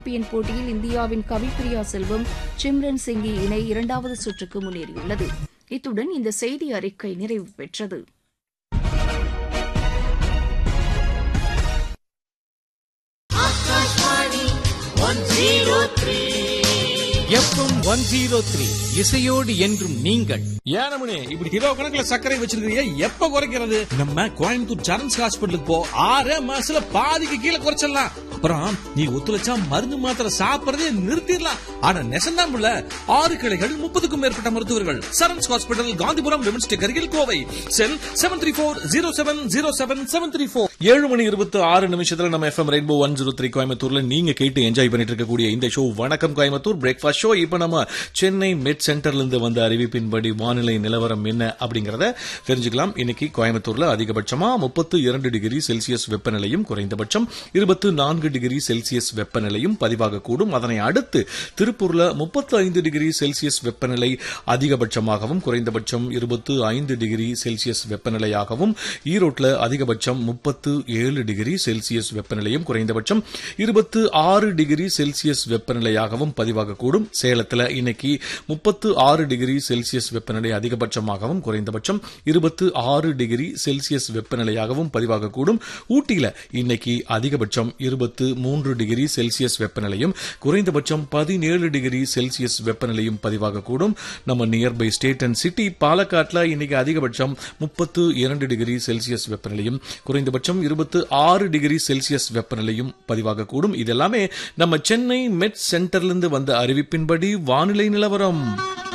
champion போட்டியில் இந்தியாவின் கவிப்பிரியா செல்வம் சிம்ரன் சிங்கி இணை இரண்டாவது சுற்றுக்கு முன்னேறியுள்ளது இத்துடன் இந்த செய்தி அறிக்கை நிறைவு பெற்றது எஃப்எம் ஒன் ஜீரோ த்ரீ இசையோடு என்றும் நீங்கள் ஏனமணி இப்படி கிலோ கணக்குல சர்க்கரை வச்சிருக்கீங்க எப்ப குறைக்கிறது நம்ம கோயம்புத்தூர் சரண்ஸ் ஹாஸ்பிட்டலுக்கு போ ஆறே மாசத்துல பாதிக்கு கீழே குறைச்சிடலாம் அப்புறம் நீ ஒத்துழைச்சா மருந்து மாத்திரை சாப்பிடறதே நிறுத்திடலாம் ஆனா நெசந்தாமுல ஆறு கிளைகள் முப்பதுக்கும் மேற்பட்ட மருத்துவர்கள் Sarans hospital Gandhipuram women's tech அருகில் Kovai cell seven three four zero seven zero seven seven three four ஏழு மணி இருபத்தி ஆறு நிமிஷத்துல நம்ம FM Rainbow one zero three கோயம்புத்தூர்ல நீங்க கேட்டு என்ஜாய் பண்ணிட்டு இருக்கக்கூடிய இந்த ஷோ வணக்கம் கோயம்புத்தூர் பிரேக்ஃபாஸ்ட் ஷோ இப்ப நம்ம சென்னை மெட் சென்டர்ல இருந்து வந்த அறிவிப்பின்படி வானிலை நிலவரம் என்ன அப்படிங்கறத தெரிஞ்சுக்கலாம் இன்னைக்கு கோயம்புத்தூர்ல அதிகபட்சமா முப்பத்து இரண்டு டிகிரி செல்சியஸ் வெப்பநிலையும் குறைந்தபட்சம் இருபத்து நான்கு டிகிரி செல்சியஸ் வெப்பநிலையும் பதிவாகக்கூடும் அதனை அடுத்து திருப்பூர்ல முப்பத்து ஐந்து டிகிரி செல்சியஸ் வெப்பநிலை அதிகபட்சமாகவும் குறைந்தபட்சம் இருபத்து ஐந்து டிகிரி செல்சியஸ் வெப்பநிலையாகவும் ஈரோட்ல அதிகபட்சம் முப்பத்து ஏழு டிகிரி செல்சியஸ் வெப்பநிலையும் குறைந்தபட்சம் இருபத்து ஆறு டிகிரி செல்சியஸ் வெப்பநிலையாகவும் பதிவாகக்கூடும் சேலத்துல இன்னைக்கு முப்பத்து ஆறு டிகிரி செல்சியஸ் வெப்பநிலை அதிகபட்சமாகவும் குறைந்தபட்சம் இருபத்து ஆறு டிகிரி செல்சியஸ் வெப்பநிலையாகவும் பதிவாகக்கூடும் ஊட்டியில இன்னைக்கு அதிகபட்சம் இருபத்து மூன்று டிகிரி செல்சியஸ் வெப்பநிலையும் குறைந்தபட்சம் பதினேழு டிகிரி செல்சியஸ் வெப்பநிலையும் பதிவாகக்கூடும் நம்ம நியர்பை ஸ்டேட் அண்ட் சிட்டி பாலக்காட்டுல இன்னைக்கு அதிகபட்சம் முப்பத்து இரண்டு டிகிரி செல்சியஸ் வெப்பநிலையும் குறைந்தபட்சம் இருபத்து ஆறு டிகிரி செல்சியஸ் வெப்பநிலையும் பதிவாகக்கூடும் இதெல்லாமே நம்ம சென்னை மெட் சென்டர்லிருந்து வந்த அறிவிப்பின்படி வானிலை நிலவரம்